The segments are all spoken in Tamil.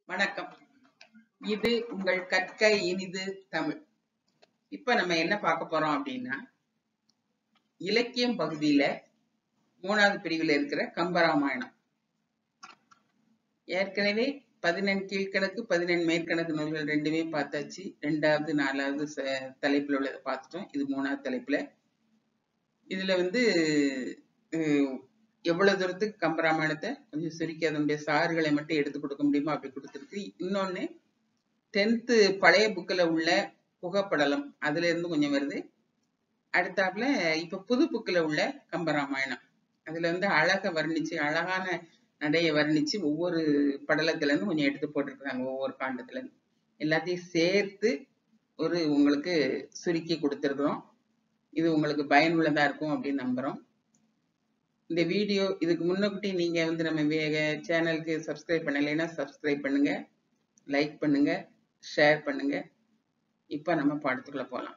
வணக்கம் இது உங்கள் கற்க இனிது தமிழ் இப்ப நம்ம என்ன பார்க்க போறோம் அப்படின்னா இலக்கியம் பகுதியில மூணாவது பிரிவில் இருக்கிற கம்பராமாயணம் ஏற்கனவே பதினெண் கீழ்கணக்கு பதினெண் மேற்கணக்கு நூல்கள் ரெண்டுமே பார்த்தாச்சு ரெண்டாவது நாலாவது ச- தலைப்புல உள்ளதை பார்த்துட்டோம் இது மூணாவது தலைப்புல இதுல வந்து அஹ், எவ்வளவு தூரத்துக்கு கம்பராமாயணத்தை கொஞ்சம் சுருக்கி அதனுடைய சாறுகளை மட்டும் எடுத்து கொடுக்க முடியுமோ அப்படி கொடுத்துருக்கு இன்னொன்னு டென்த்து பழைய புக்கில் உள்ள புகைப்படலம் அதுல இருந்து கொஞ்சம் வருது அடுத்தாப்புல இப்ப புது புக்கில் உள்ள கம்பராமாயணம் அதுல வந்து அழக வர்ணிச்சு அழகான நடைய வர்ணிச்சு ஒவ்வொரு படலத்துல இருந்து கொஞ்சம் எடுத்து போட்டிருக்கிறாங்க ஒவ்வொரு காண்டத்துல இருந்து எல்லாத்தையும் சேர்த்து ஒரு உங்களுக்கு சுருக்கி கொடுத்துருக்குறோம் இது உங்களுக்கு பயனுள்ளதா இருக்கும் அப்படின்னு நம்புறோம் இந்த வீடியோ இதுக்கு முன்னக்கூட்டி நீங்க வந்து நம்ம சேனலுக்கு சப்ஸ்கிரைப் பண்ணலைன்னா சப்ஸ்கிரைப் பண்ணுங்க லைக் பண்ணுங்க ஷேர் பண்ணுங்க இப்ப நம்ம பாடத்துக்குள்ள போலாம்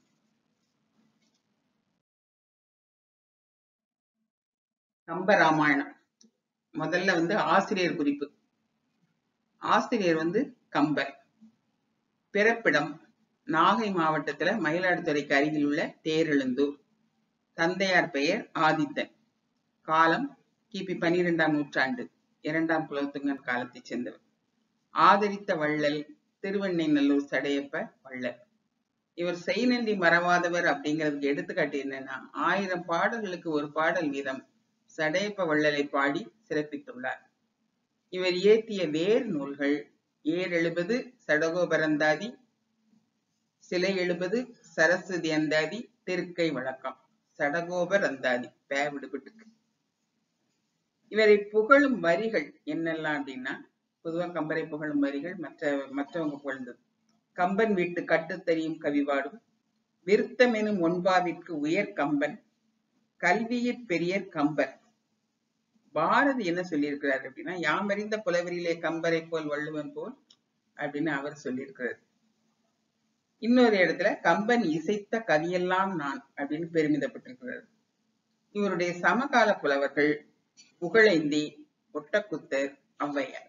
கம்பராமாயணம் முதல்ல வந்து ஆசிரியர் குறிப்பு ஆசிரியர் வந்து கம்பர் பிறப்பிடம் நாகை மாவட்டத்துல மயிலாடுதுறைக்கு அருகில் உள்ள தேரெழுந்தூர் தந்தையார் பெயர் ஆதித்தன் காலம் கிபி பனிரெண்டாம் நூற்றாண்டு இரண்டாம் குலோத்துங்கன் காலத்தைச் சேர்ந்தவர் ஆதரித்த வள்ளல் திருவெண்ணைநல்லூர் சடையப்ப வள்ளல் இவர் செய்நன்றி மறவாதவர் அப்படிங்கிறதுக்கு எடுத்துக்காட்டு என்னன்னா ஆயிரம் பாடல்களுக்கு ஒரு பாடல் வீதம் சடையப்ப வள்ளலை பாடி சிறப்பித்துள்ளார் இவர் இயற்றிய வேறு நூல்கள் ஏர் எழுபது சடகோபரந்தாதி சிலை எழுபது சரஸ்வதி அந்தாதி திருக்கை வழக்கம் சடகோபர் அந்தாதி பே விடுபட்டுக்கு இவரை புகழும் வரிகள் என்னெல்லாம் அப்படின்னா பொதுவா கம்பரை புகழும் வரிகள் மற்ற மற்றவங்க புகழ்ந்தது கம்பன் வீட்டு கட்டுத் தெரியும் கவிபாடும் விருத்தமெனும் ஒன்பாவிற்கு உயர் கம்பன் கல்வியிற் பெரியர் கம்பர் பாரதி என்ன சொல்லியிருக்கிறார் அப்படின்னா யாமறிந்த புலவரிலே கம்பரை போல் வள்ளுவன் போல் அப்படின்னு அவர் சொல்லியிருக்கிறார் இன்னொரு இடத்துல கம்பன் இசைத்த கவியெல்லாம் நான் அப்படின்னு பெருமிதப்பட்டிருக்கிறார் இவருடைய சமகால புலவர்கள் புகழேந்தி ஒட்டக்குத்தர் ஔவையார்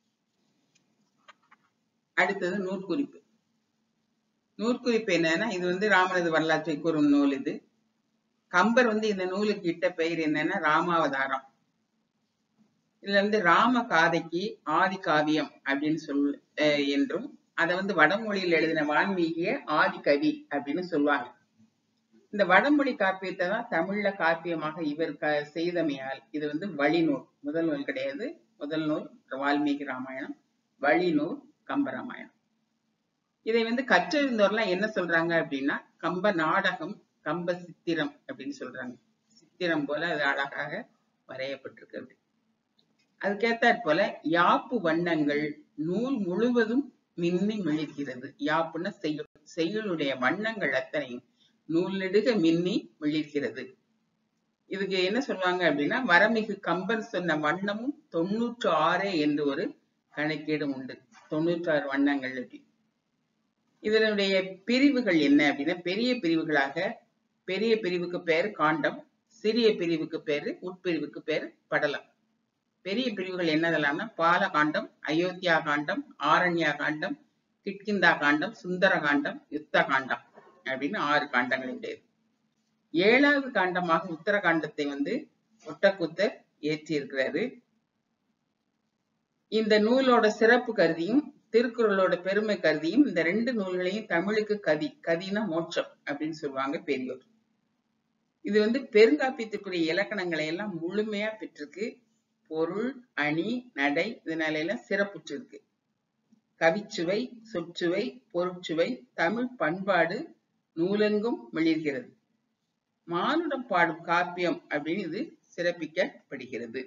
அடுத்தது நூற்குறிப்பு நூற்குறிப்பு என்னன்னா இது வந்து ராமனது வரலாற்றை கூறும் நூல் இது கம்பர் வந்து இந்த நூலுக்கு இட்ட பெயர் என்னன்னா ராமாவதாரம் இதுல வந்து ராம காதைக்கு ஆதி காவியம் அப்படின்னு சொல் அஹ் என்றும் அதை வந்து வடமொழியில் எழுதின வான்மீகிய ஆதி கவி அப்படின்னு சொல்லுவாங்க இந்த வடமொழி காப்பியத்தை தான் தமிழ்ல காப்பியமாக இவர் க செய்தமையால் இது வந்து வழிநூல் முதல் நூல் கிடையாது முதல் நூல் வால்மீகி ராமாயணம் வழிநூல் கம்பராமாயணம் இதை வந்து கற்றறிந்தோர்லாம் என்ன சொல்றாங்க அப்படின்னா கம்ப நாடகம் கம்ப சித்திரம் அப்படின்னு சொல்றாங்க சித்திரம் போல அது அழகாக வரையப்பட்டிருக்கு அப்படி அதுக்கேத்தாற் போல யாப்பு வண்ணங்கள் நூல் முழுவதும் மின்னி மிளிர்கிறது யாப்புன்னா செய்யுள் செய்யுளுடைய வண்ணங்கள் அத்தனையும் நூல் நெடுக மின்னி மிளிர்கிறது இதுக்கு என்ன சொல்லுவாங்க அப்படின்னா வரமிகு கம்பன் சொன்ன வண்ணமும் தொண்ணூற்று ஆறு என்று ஒரு கணக்கீடும் உண்டு தொண்ணூற்றாறு வண்ணங்கள் அப்படி இதனுடைய பிரிவுகள் என்ன அப்படின்னா பெரிய பிரிவுகளாக பெரிய பிரிவுக்கு பேர் காண்டம் சிறிய பிரிவுக்கு பேரு உட்பிரிவுக்கு பேரு படலம் பெரிய பிரிவுகள் என்னதெல்லாம்னா பால காண்டம் அயோத்தியா காண்டம் ஆரண்யா காண்டம் கிட்கிந்தா காண்டம் சுந்தர காண்டம் யுத்த காண்டம் அப்படின்னு ஆறு காண்டங்கள் உடையது ஏழாவது காண்டமாக உத்தர காண்டத்தை வந்து ஒட்டக்குத்தர் ஏற்றி இருக்கிறாரு இந்த நூலோட சிறப்பு கருதியும் திருக்குறளோட பெருமை கருதியும் இந்த ரெண்டு நூல்களையும் தமிழுக்கு கதி கதினா மோட்சம் அப்படின்னு சொல்லுவாங்க பெரியோர் இது வந்து பெருங்காப்பியத்துக்குரிய இலக்கணங்களை எல்லாம் முழுமையா பெற்றிருக்கு பொருள் அணி நடை இதனால எல்லாம் சிறப்புற்று இருக்கு கவிச்சுவை சொற்சுவை பொருட்சுவை தமிழ் பண்பாடு நூலெங்கும் மிளிர்கிறது மானுடம் பாடும் காப்பியம் அப்படின்னு இது சிறப்பிக்கப்படுகிறது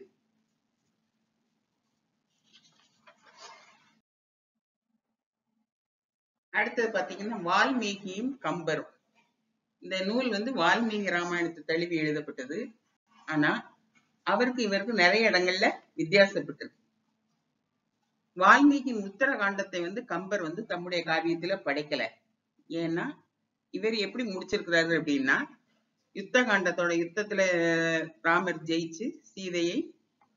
அடுத்தது பாத்தீங்கன்னா வால்மீகியும் கம்பரும் இந்த நூல் வந்து வால்மீகி ராமாயணத்தை தழுவி எழுதப்பட்டது ஆனா அவருக்கு இவருக்கு நிறைய இடங்கள்ல வித்தியாசப்பட்டிருக்கு வால்மீகி உத்தர காண்டத்தை வந்து கம்பர் வந்து தம்முடைய காவியத்துல படைக்கல ஏன்னா இவர் எப்படி முடிச்சிருக்கிறாரு அப்படின்னா யுத்த காண்டத்தோட யுத்தத்துல ராமர் ஜெயிச்சு சீதையை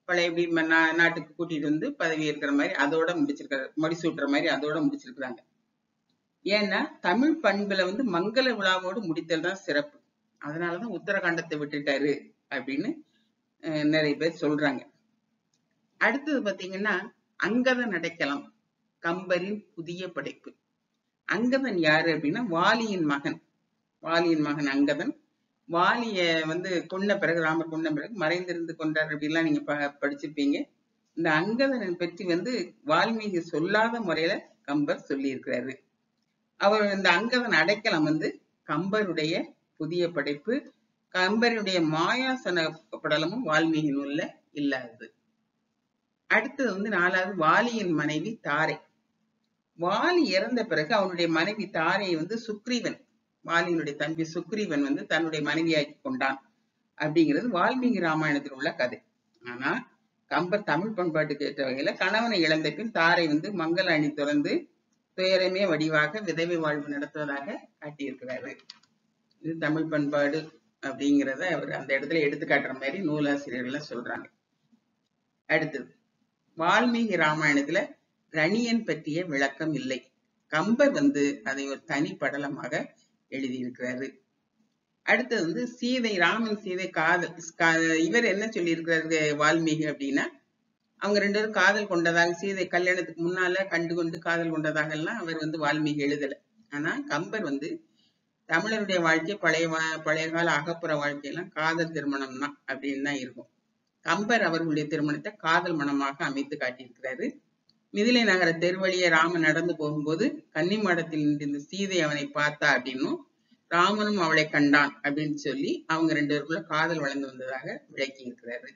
பழையபடி ம- நா- நாட்டுக்கு கூட்டிட்டு வந்து பதவி இருக்கிற மாதிரி அதோட முடிச்சிருக்காரு முடிசூட்டுற மாதிரி அதோட முடிச்சிருக்கிறாங்க ஏன்னா தமிழ் பண்புல வந்து மங்கள விழாவோடு முடித்தல் தான் சிறப்பு அதனாலதான் உத்தரகாண்டத்தை விட்டுட்டாரு அப்படின்னு அஹ், நிறைய பேர் சொல்றாங்க அடுத்தது பாத்தீங்கன்னா அங்கதன் அடைக்கலம் கம்பரின் புதிய படைப்பு அங்கதன் யாரு அப்படின்னா வாலியின் மகன் வாலியின் மகன் அங்கதன் வாலிய வந்து கொன்ன பிறகு ராமர் கொன்ன பிறகு மறைந்திருந்து கொண்டார் அப்படிலாம் நீங்க ப- படிச்சிருப்பீங்க இந்த அங்கதனை பற்றி வந்து வால்மீகி சொல்லாத முறையில கம்பர் சொல்லியிருக்கிறாரு அவர் இந்த அங்கதன் அடைக்கலம் வந்து கம்பருடைய புதிய படைப்பு கம்பருடைய மாயாசன படலமும் வால்மீகி நூல்ல இல்லாதது அடுத்தது வந்து நாலாவது வாலியின் மனைவி தாரை வாலி இறந்த பிறகு அவனுடைய மனைவி தாரையை வந்து சுக்ரீவன் வாலியினுடைய தம்பி சுக்ரீவன் வந்து தன்னுடைய மனைவியாக்கி கொண்டான் அப்படிங்கிறது வால்மீகி ராமாயணத்தில் உள்ள கதை ஆனா கம்பர் தமிழ் பண்பாட்டுக்கு ஏற்ற வகையில கணவனை இழந்த பின் தாரை வந்து மங்கள அணி துறந்து துயரமே வடிவாக விதவை வாழ்வு நடத்துவதாக காட்டியிருக்கிறாரு இது தமிழ் பண்பாடு அப்படிங்கிறத அவர் அந்த இடத்துல எடுத்து காட்டுற மாதிரி நூலாசிரியர்கள் சொல்றாங்க அடுத்தது வால்மீகி ராமாயணத்துல ரணியன் பற்றிய விளக்கம் இல்லை கம்பர் வந்து அதை ஒரு தனி படலமாக எழுதியிருக்கிறாரு அடுத்தது வந்து சீதை ராமன் சீதை காதல் கா- இவர் என்ன சொல்லியிருக்கிறாரு வால்மீகி அப்படின்னா அவங்க ரெண்டு பேரும் காதல் கொண்டதாக சீதை கல்யாணத்துக்கு முன்னால கண்டு கொண்டு காதல் கொண்டதாக எல்லாம் அவர் வந்து வால்மீகி எழுதல ஆனா கம்பர் வந்து தமிழருடைய வாழ்க்கை பழைய வா- பழைய கால அகப்புற வாழ்க்கையெல்லாம் காதல் திருமணம் தான் அப்படின்னு தான் இருக்கும் கம்பர் அவர்களுடைய திருமணத்தை காதல் மணமாக அமைத்து காட்டியிருக்கிறாரு மிதிலை நகர தெருவழியே ராமன் நடந்து போகும்போது கன்னிமாடத்தில் நின்றிருந்த சீதை அவனை பார்த்தா அப்படின்னும் ராமனும் அவளை கண்டான் அப்படின்னு சொல்லி அவங்க ரெண்டு பேருக்குள்ள காதல் வளர்ந்து வந்ததாக விளக்கி இருக்கிறாரு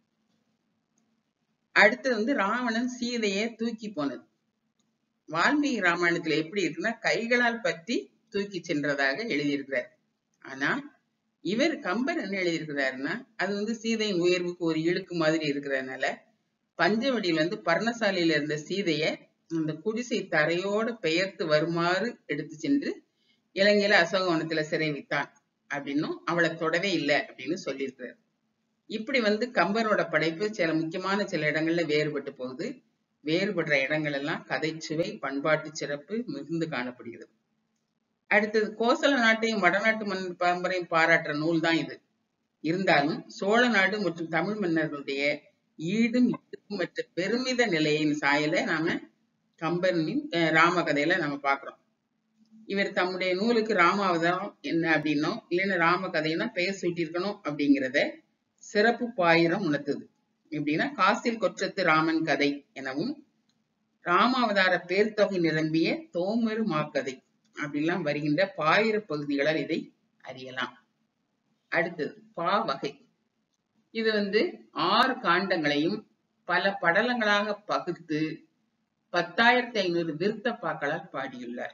அடுத்தது வந்து ராவணன் சீதையை தூக்கி போனது வால்மீகி ராமாயணத்துல எப்படி இருக்குன்னா கைகளால் பற்றி தூக்கி சென்றதாக எழுதியிருக்கிறார் ஆனா இவர் கம்பர் என்ன எழுதியிருக்கிறாருன்னா அது வந்து சீதையின் உயர்வுக்கு ஒரு இழுக்கு மாதிரி இருக்கிறதுனால பஞ்சவடியில் வந்து பர்ணசாலையில இருந்த சீதைய அந்த குடிசை தரையோட பெயர்த்து வருமாறு எடுத்து சென்று இலங்கையில அசோகவனத்துல சிறை வைத்தான் அப்படின்னும் அவளை தொடவே இல்லை அப்படின்னு சொல்லியிருக்கிறார் இப்படி வந்து கம்பரோட படைப்பு சில முக்கியமான சில இடங்கள்ல வேறுபட்டு போகுது வேறுபடுற இடங்கள் எல்லாம் கதைச்சுவை பண்பாட்டு சிறப்பு மிகுந்து காணப்படுகிறது அடுத்தது கோசல நாட்டையும் வடநாட்டு மண் பரம்பரையும் பாராட்டுற நூல் தான் இது இருந்தாலும் சோழ நாடு மற்றும் தமிழ் மன்னர்களுடைய ஈடும் ஈடும் மற்ற பெருமித நிலையின் சாயலை நாம கம்பனின் அஹ், ராம கதையில நம்ம பார்க்கிறோம் இவர் தம்முடைய நூலுக்கு ராமாவதாரம் என்ன அப்படின்னும் இல்லைன்னா ராம கதைன்னா பெயர் சூட்டியிருக்கணும் அப்படிங்கிறத சிறப்பு பாயிரம் உணர்த்துது எப்படின்னா காசில் கொற்றத்து ராமன் கதை எனவும் ராமாவதார பேர்த்தொகை நிரம்பிய தோமரு மாக்கதை அப்படிலாம் வருகின்ற பாயிர பகுதிகளால் இதை அறியலாம் அடுத்தது பா வகை இது வந்து ஆறு காண்டங்களையும் பல படலங்களாக பகுத்து பத்தாயிரத்தி ஐநூறு விருத்த பாக்களால் பாடியுள்ளார்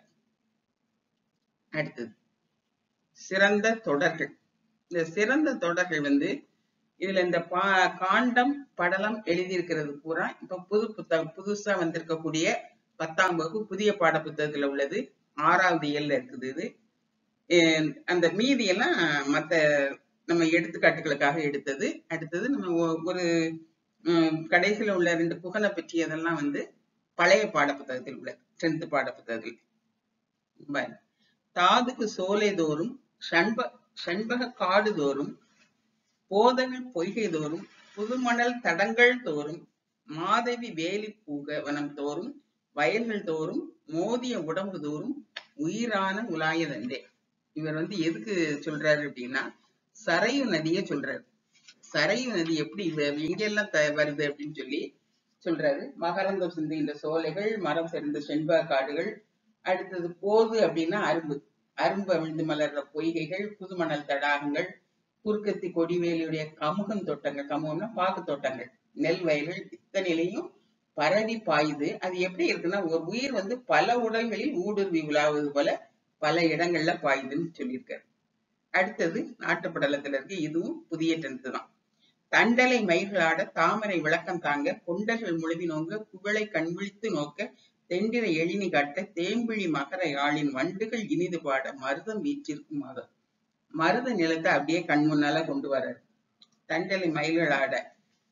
அடுத்தது சிறந்த தொடர்கள் இந்த சிறந்த தொடர்கள் வந்து இதுல இந்த பா காண்டம் படலம் எழுதியிருக்கிறது பூரா இப்ப புது புத்தகம் புதுசா வந்திருக்கக்கூடிய பத்தாம் வகுப்பு புதிய பாட புத்தகத்துல உள்ளது ஆறாவது இயல்ல இருக்குது இது அஹ் அந்த மீதி எல்லாம் மத்த நம்ம எடுத்துக்காட்டுகளுக்காக எடுத்தது அடுத்தது நம்ம ஒ- ஒரு உம், கடைசியில உள்ள ரெண்டு புகழை பற்றியதெல்லாம் வந்து பழைய பாட புத்தகத்தில் உள்ளது டென்த் பாட புத்தகத்தில் பாரு. தாதுக்கு சோலை தோறும் ஷண்ப ஷண்பக காடு தோறும் போதகள் பொய்கை தோறும் புதுமணல் தடங்கள் தோறும் மாதவி வேலி பூக வனம் தோறும் வயல்கள் தோறும் மோதிய உடம்பு தோறும் உயிரான உலாயதண்டே இவர் வந்து எதுக்கு சொல்றாரு அப்படின்னா சரையு நதியை சொல்றாரு சரையு நதி எப்படி வ- எங்கெல்லாம் த- வருது அப்படின்னு சொல்லி சொல்றாரு மகரந்தம் சிந்துகின்ற சோலைகள் மரம் சேர்ந்த செண்பக காடுகள் அடுத்தது போது அப்படின்னா அரும்பு அரும்பு அவிழ்ந்து மலர்ற பொய்கைகள் புதுமணல் தடாகங்கள் குறுக்கத்தி கொடிவேலியுடைய கமுகம் தோட்டங்கள் கமுகம்னா பாக்கு தோட்டங்கள் நெல் வயல்கள் இத்தனையிலையும் பரவி பாயுது அது எப்படி இருக்குன்னா ஒரு உயிர் வந்து பல உடல்களில் ஊடுருவி உலாவது போல பல இடங்கள்ல பாயுதுன்னு சொல்லியிருக்காரு அடுத்தது நாட்டுப்படலத்துல இருக்கு இதுவும் புதிய டென்த் தான் தண்டலை மயிர்களாட தாமரை விளக்கம் தாங்க கொண்டர்கள் முழுவி நோங்க குவளை கண்விழித்து நோக்க தெண்டிர எழினி காட்ட தேம்பிழி மகர யாழின் வண்டுகள் இனிது பாட மருதம் வீற்றிருக்கும் மாதம் மருத நிலத்தை அப்படியே கண் முன்னால கொண்டு வர்றாரு தண்டலை மயில்கள் ஆட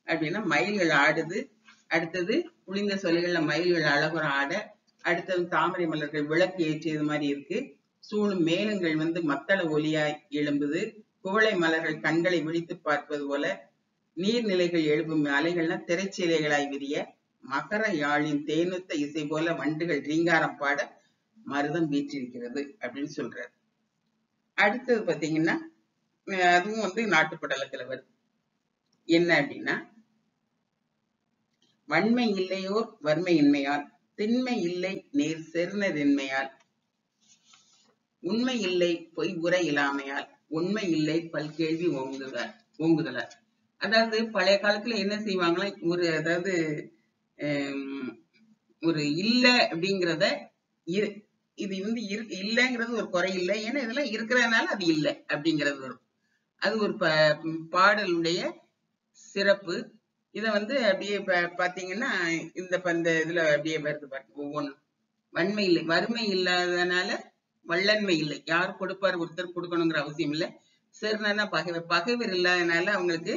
அப்படின்னா மயில்கள் ஆடுது அடுத்தது புளிந்த சொலைகள்ல மயில்கள் அழகுற ஆட அடுத்தது தாமரை மலர்கள் விளக்கு ஏற்றியது மாதிரி இருக்கு சூழும் மேளங்கள் வந்து மத்தள ஒலியாய் எழும்புது குவளை மலர்கள் கண்களை விழித்து பார்ப்பது போல நீர்நிலைகள் எழுப்பும் அலைகள்லாம் திரைச்சீலைகளாய் விரிய மகர யாழின் தேனுத்த இசை போல வண்டுகள் ரீங்காரம் பாட மருதம் வீற்றிருக்கிறது அப்படின்னு சொல்றாரு அடுத்தது பாத்தீங்கன்னா அஹ் அதுவும் வந்து நாட்டுப்படலத்துல வருது என்ன அப்படின்னா வன்மை இல்லையோர் வறுமையின்மையால் திண்மை இல்லை நேர் செருணரின்மையால் உண்மை இல்லை பொய் உர இல்லாமையால் உண்மை இல்லை பல்கேள்வி ஓங்குதல் ஓங்குதலால் அதாவது பழைய காலத்துல என்ன செய்வாங்களா ஒரு அதாவது ஹம், ஒரு இல்ல அப்படிங்கிறத இரு- இது வந்து இரு இல்லைங்கிறது ஒரு குறை இல்லை ஏன்னா இதெல்லாம் இருக்கிறதுனால அது இல்லை அப்படிங்கிறது வரும் அது ஒரு ப பாடலுடைய சிறப்பு இத வந்து அப்படியே பா- பாத்தீங்கன்னா இந்த ப- இந்த இதுல அப்படியே வருது பாருங்க ஒவ்வொன்றும் வன்மை இல்லை வறுமை இல்லாதனால வள்ளன்மை இல்லை யார் கொடுப்பார் ஒருத்தர் கொடுக்கணுங்கிற அவசியம் இல்லை சிறுனா பகைவர் பகைவர் இல்லாதனால அவங்களுக்கு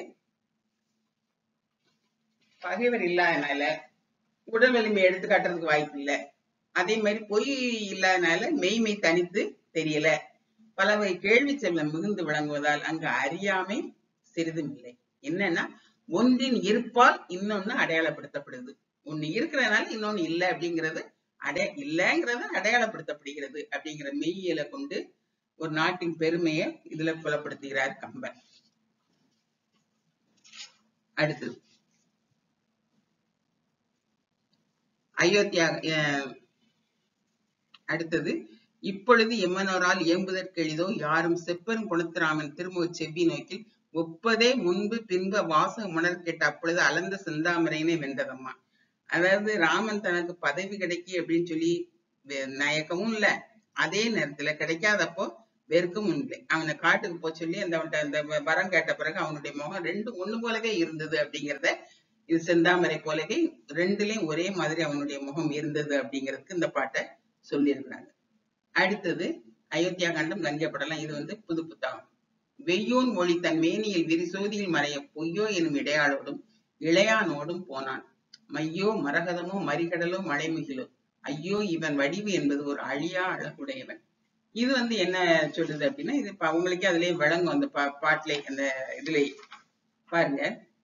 பகைவர் இல்லாதனால உடல் வலிமை எடுத்து காட்டுறதுக்கு வாய்ப்பு இல்லை அதே மாதிரி பொய் இல்லாதனால மெய்மை தனித்து தெரியல பலவை கேள்வி செல்லம் மிகுந்து விளங்குவதால் அங்கு அறியாமை சிறிதும் இல்லை என்னன்னா ஒன்றின் இருப்பால் இன்னொன்னு அடையாளப்படுத்தப்படுது ஒண்ணு இருக்கிறதுனால இன்னொன்னு இல்லை அப்படிங்கிறது அடைய இல்லைங்கிறது அடையாளப்படுத்தப்படுகிறது அப்படிங்கிற மெய்யியலை கொண்டு ஒரு நாட்டின் பெருமையை இதுல புலப்படுத்துகிறார் கம்பன் அடுத்தது அயோத்தியா அஹ், அடுத்தது இப்பொழுது எம்மனோரால் இயம்புதற்கு எளிதோ யாரும் செப்பரும் குணத்திராமன் திருமுக செவ்வி நோக்கில் ஒப்பதே முன்பு பின்பு வாசக உணர் கேட்ட அப்பொழுது அலந்த செந்தாமரையினை வென்றதம்மா அதாவது ராமன் தனக்கு பதவி கிடைக்கி அப்படின்னு சொல்லி வே- நயக்கமும் இல்ல அதே நேரத்துல கிடைக்காதப்போ வெறுக்கவும் இல்லை அவனை காட்டுக்கு போக சொல்லி அந்த அவன்கிட்ட அந்த வ- வரம் கேட்ட பிறகு அவனுடைய முகம் ரெண்டு ஒண்ணு போலவே இருந்தது அப்படிங்கிறத இது செந்தாமரை போலவே ரெண்டுலயும் ஒரே மாதிரி அவனுடைய முகம் இருந்தது அப்படிங்கிறதுக்கு இந்த பாட்டை சொல்லியிருக்கிறாங்க அடுத்தது அயோத்தியா கண்டம் கங்கை படலாம் இது வந்து புது புத்தகம் வெய்யோன் மொழி தன் மேனியில் விரிசோதியில் மறைய பொய்யோ எனும் இடையாளோடும் இளையானோடும் போனான் மையோ மரகதமோ மறிகடலோ மலைமுகிலோ ஐயோ இவன் வடிவு என்பது ஒரு அழியா அழகுடையவன் இது வந்து என்ன சொல்லுது அப்படின்னா இது இப்ப அவங்களுக்கே அதுலயே விளங்கும் அந்த பா பாட்டிலே அந்த இதுலயே பாருங்க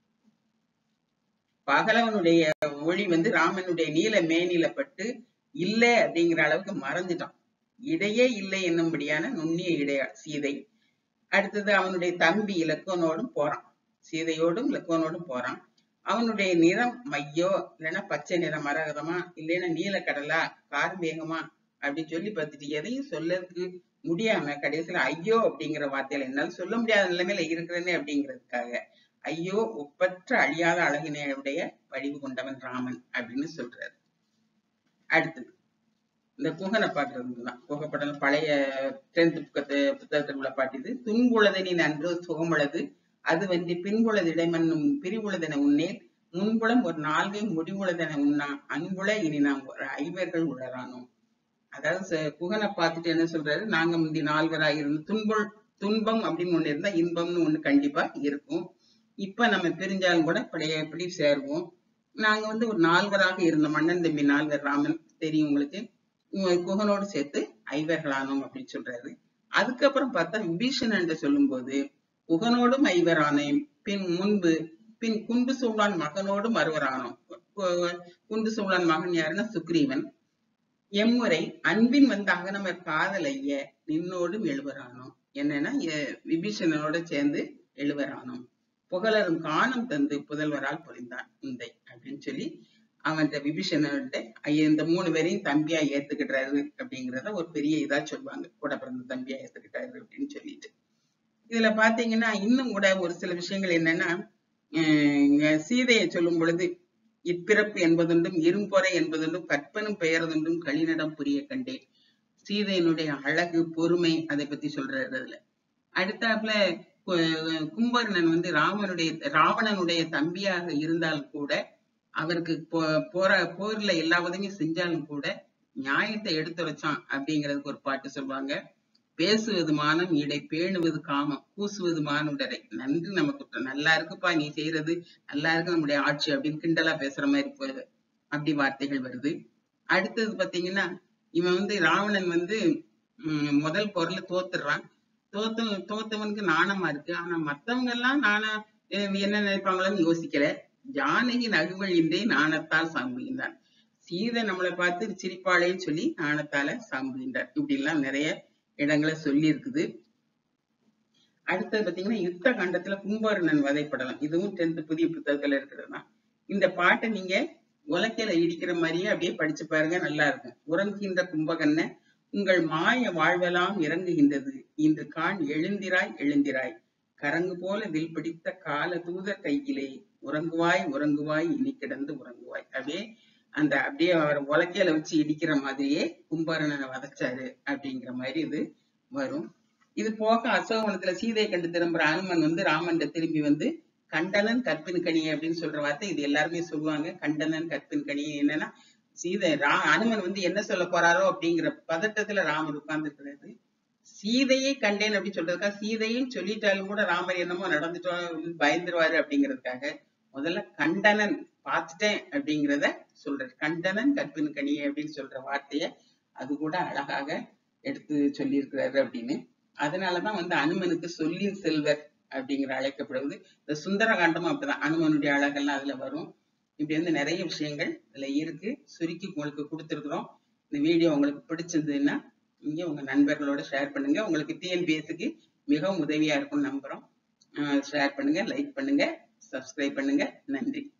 பகலவனுடைய ஒளி வந்து ராமனுடைய நீல மேனில பட்டு இல்லை அப்படிங்கிற அளவுக்கு மறைஞ்சிட்டான் இடையே இல்லை என்னும்படியான நுண்ணிய இடைய சீதை அடுத்தது அவனுடைய தம்பி இலக்கோனோடும் போறான் சீதையோடும் இலக்கோனோடும் போறான் அவனுடைய நிறம் மையோ இல்லைன்னா பச்சை நிறம் மரகதமா இல்லைன்னா நீலக்கடலா கார்மேகமா அப்படின்னு சொல்லி பார்த்துட்டு எதையும் சொல்லறதுக்கு முடியாம கடைசியில ஐயோ அப்படிங்கிற வார்த்தையில என்னால சொல்ல முடியாத நிலைமையில இருக்கிறேனே அப்படிங்கிறதுக்காக ஐயோ ஒப்பற்ற அழியாத அழகினையுடைய வடிவு கொண்டவன் ராமன் அப்படின்னு சொல்றாரு அடுத்தது இந்த குகனை பாக்குறது தான் குகப்படம் பழைய டென்த் புக்கத்து புத்தகத்தில் உள்ள பாட்டு இது துன்புளதனின் அன்று சுகமுளது அது வந்து பின்புளது இடைமன்னும் பிரிவுளதென உன்னேல் முன்புலம் ஒரு நாள்கை முடிவுளதென உண்ணா அன்புல இனி நாம் ஒரு ஐவர்கள் உளரானோம் அதாவது ச- குகனை பார்த்துட்டு என்ன சொல்றாரு நாங்க முந்தி நால்வராக இருந்து துன்புள் துன்பம் அப்படின்னு ஒண்ணு இருந்தா இன்பம்னு ஒண்ணு கண்டிப்பா இருக்கும் இப்ப நம்ம பிரிஞ்சாலும் கூட பழைய எப்படி சேருவோம் நாங்க வந்து ஒரு நால்வராக இருந்தோம் மன்னன் தம்பி நால்வர் ராமன் தெரியும் உங்களுக்கு உம் குகனோடு சேர்த்து ஐவர்களானோம் அப்படின்னு சொல்றாரு அதுக்கப்புறம் பார்த்தா விபீஷணன் சொல்லும்போது குகனோடும் ஐவரானேன் பின் முன்பு பின் குண்டு சூழான் மகனோடும் அறுவரானோம் கு- குண்டு சூழான் மகன் யாருன்னா சுக்ரீவன் எம்முறை அன்பின் வந்த அகனமர் காதலைய நின்னோடும் எழுவரானோம் என்னன்னா எ- விபீஷணனோட சேர்ந்து எழுவரானோம் புகழரும் காணம் தந்து புதல்வரால் பொழிந்தான் உந்தை அப்படின்னு சொல்லி அவன்கிட்ட விபீஷணன்ட்ட ஐய- இந்த மூணு பேரையும் தம்பியா ஏத்துக்கிட்டாரு அப்படிங்கறத ஒரு பெரிய இதா சொல்லுவாங்க கூட பிறந்த தம்பியா ஏத்துக்கிட்டாரு அப்படின்னு சொல்லிட்டு இதுல பாத்தீங்கன்னா இன்னும் கூட ஒரு சில விஷயங்கள் என்னன்னா அஹ் இங்க சீதையை சொல்லும் பொழுது இப்பிறப்பு என்பதுண்டும் இரும்பொறை என்பதுண்டும் கற்பனும் பெயர்துண்டும் களிநடம் புரிய கண்டேன் சீதையினுடைய அழகு பொறுமை அதை பத்தி சொல்றாரு அதுல அடுத்தாப்புல கு- கும்பகர்ணன் வந்து ராமனுடைய ராவணனுடைய தம்பியாக இருந்தால் கூட அவருக்கு போ- போற போர்ல எல்லா உதவியும் செஞ்சாலும் கூட நியாயத்தை எடுத்துரைச்சான் அப்படிங்கிறதுக்கு ஒரு பாட்டு சொல்லுவாங்க பேசுவது மானம் இடை பேணுவது காமம் கூசுவது மானுடரை நன்றி நமக்கு நல்லா இருக்குப்பா நீ செய்யறது நல்லா இருக்கு நம்முடைய ஆட்சி அப்படின்னு கிண்டலா பேசுற மாதிரி போகுது அப்படி வார்த்தைகள் வருது அடுத்தது பாத்தீங்கன்னா இவன் வந்து ராவணன் வந்து உம் முதல் பொருளை தோத்துடுறான் தோத்து தோத்தவனுக்கு நாணமா இருக்கு ஆனா மத்தவங்க எல்லாம் நானா அஹ் என்ன நினைப்பாங்களோன்னு யோசிக்கல ஜானகி நகுவழிந்தே நாணத்தால் சாம்புகின்றான் சீதை நம்மளை பார்த்து சிரிப்பாளேன்னு சொல்லி நாணத்தால சாம்புகின்றார் இப்படி எல்லாம் நிறைய இடங்களை சொல்லி இருக்குது அடுத்தது பாத்தீங்கன்னா யுத்த காண்டத்துல கும்பகர்ணன் வதைப்படலாம் இதுவும் டென்த் புதிய புத்தகத்துல இருக்கிறது தான் இந்த பாட்டை நீங்க உலக்கையில இடிக்கிற மாதிரியே அப்படியே படிச்சு பாருங்க நல்லா இருக்கும் உறங்குகின்ற கும்பகர்ண உங்கள் மாய வாழ்வெல்லாம் இறங்குகின்றது இன்று காண் எழுந்திராய் எழுந்திராய் கரங்கு போல வில் பிடித்த கால தூதர் கையிலே உறங்குவாய் உறங்குவாய் இனி கிடந்து உறங்குவாய் அப்படியே அந்த அப்படியே அவர் உலக்கையில வச்சு இடிக்கிற மாதிரியே கும்பகர்ணனை வதைச்சாரு அப்படிங்கிற மாதிரி இது வரும் இது போக அசோகவனத்துல சீதையை கண்டு திரும்புற அனுமன் வந்து ராமன் திரும்பி வந்து கண்டனன் கற்பின் கனி அப்படின்னு சொல்ற வார்த்தை இது எல்லாருமே சொல்லுவாங்க கண்டனன் கற்பின் கனி என்னன்னா சீதை ரா அனுமன் வந்து என்ன சொல்ல போறாரோ அப்படிங்கிற பதட்டத்துல ராமர் உட்கார்ந்து இருக்கிறாரு சீதையை கண்டேன் அப்படின்னு சொல்றதுக்காக சீதையும் சொல்லிட்டாலும் கூட ராமர் என்னமோ நடந்துட்டோம் பயந்துருவாரு அப்படிங்கிறதுக்காக முதல்ல கண்டனன் பார்த்துட்டேன் அப்படிங்கிறத சொல்றாரு கண்டனன் கற்பின் கனி அப்படின்னு சொல்ற வார்த்தைய அது கூட அழகாக எடுத்து சொல்லியிருக்கிறாரு அப்படின்னு அதனாலதான் வந்து அனுமனுக்கு சொல்லின் செல்வர் அப்படிங்கிற அழைக்கப்படுவது இந்த சுந்தர காண்டமும் அப்படிதான் அனுமனுடைய அழகெல்லாம் அதுல வரும் இப்படி வந்து நிறைய விஷயங்கள் இதுல இருக்கு சுருக்கி உங்களுக்கு கொடுத்துருக்குறோம் இந்த வீடியோ உங்களுக்கு பிடிச்சிருந்ததுன்னா நீங்க உங்க நண்பர்களோட ஷேர் பண்ணுங்க உங்களுக்கு டிஎன்பிஎஸ்க்கு மிகவும் உதவியா இருக்கும் நம்புறோம் ஷேர் பண்ணுங்க லைக் பண்ணுங்க சப்ஸ்கிரைப் பண்ணுங்க நன்றி